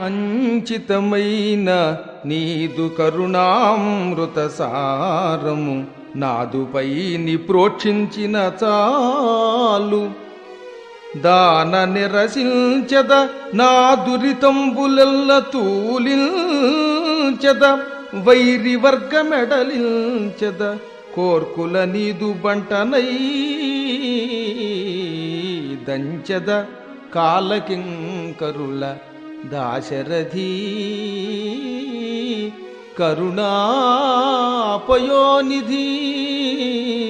అంచితమైన నీదు కరుణామృత సారము నాదుపై నిప్రోక్షించిన చాలు దాన నిరసించద నా దురితంబులెల్ల తూలించద వైరి వర్గమెడలించద కోర్కుల నీదు బంటనై దంచద కాలకింకరుల దాశరథీ కరుణాపయోనిధి